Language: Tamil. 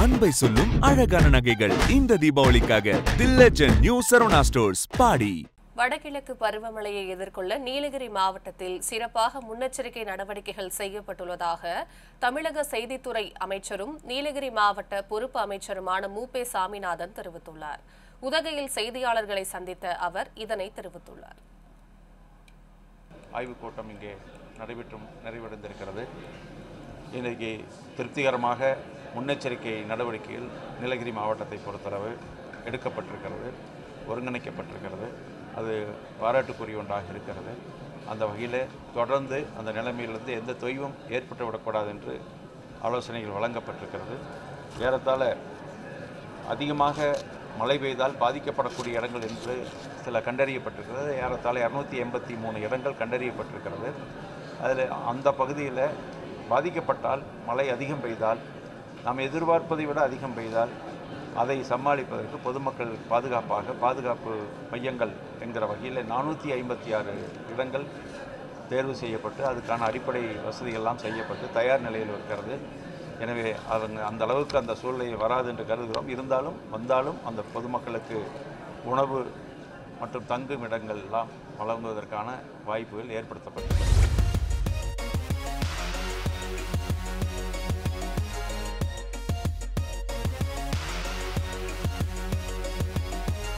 அன்பை சொல்லும் அழகான நகைகள் இந்த தீபாவளிக்காக the legend new Saravana stores Padi வடகிழக்கு பருவமழையை எதிர்கொள்ள நீலகிரி மாவட்டத்தில் சிறப்பாக முன்னெச்சரிக்கை நடவடிக்கைகள் செய்யப்பட்டுள்ளதாக தமிழக செய்தித்துறை அமைச்சரும் நீலகிரி மாவட்ட பொறுப்பு அமைச்சருமான மூபே சாமிநாதன் தெரிவித்துள்ளார் உதகையில் செய்தியாளர்களை சந்தித்த அவர் இதனை தெரிவித்துள்ளார் ஆய்வுக் கூட்டம் இங்கே நடைபெற்றும் நிறைவடைந்திருக்கிறது இன்றைக்கு திருப்திகரமாக முன்னெச்சரிக்கை நடவடிக்கைகள் நீலகிரி மாவட்டத்தை பொறுத்தளவு எடுக்கப்பட்டிருக்கிறது ஒருங்கிணைக்கப்பட்டிருக்கிறது அது பாராட்டுக்குரிய ஒன்றாக இருக்கிறது அந்த வகையில் தொடர்ந்து அந்த நிலைமையிலிருந்து எந்த தொய்வும் ஏற்பட்டு விடக்கூடாது என்று ஆலோசனைகள் வழங்கப்பட்டிருக்கிறது ஏறத்தாழ அதிகமாக மழை பெய்தால் பாதிக்கப்படக்கூடிய இடங்கள் என்று சில கண்டறியப்பட்டிருக்கிறது ஏறத்தாழ இரநூத்தி எண்பத்தி மூணு இடங்கள் கண்டறியப்பட்டிருக்கிறது அதில் அந்த பகுதியில் பாதிக்கப்பட்டால் மழை அதிகம் பெய்தால் நாம் எதிர்பார்ப்பதை விட அதிகம் பெய்தால் அதை சமாளிப்பதற்கு பொதுமக்கள் பாதுகாப்பாக பாதுகாப்பு மையங்கள் என்கிற வகையில் நானூற்றி ஐம்பத்தி ஆறு இடங்கள் தேர்வு செய்யப்பட்டு அதுக்கான அடிப்படை வசதிகள்லாம் செய்யப்பட்டு தயார் நிலையில் இருக்கிறது எனவே அவங்க அந்த அளவுக்கு அந்த சூழ்நிலை வராது என்று கருதுகிறோம் இருந்தாலும் வந்தாலும் அந்த பொதுமக்களுக்கு உணவு மற்றும் தங்கும் இடங்கள் எல்லாம் வழங்குவதற்கான வாய்ப்புகள் ஏற்படுத்தப்பட்டுள்ளது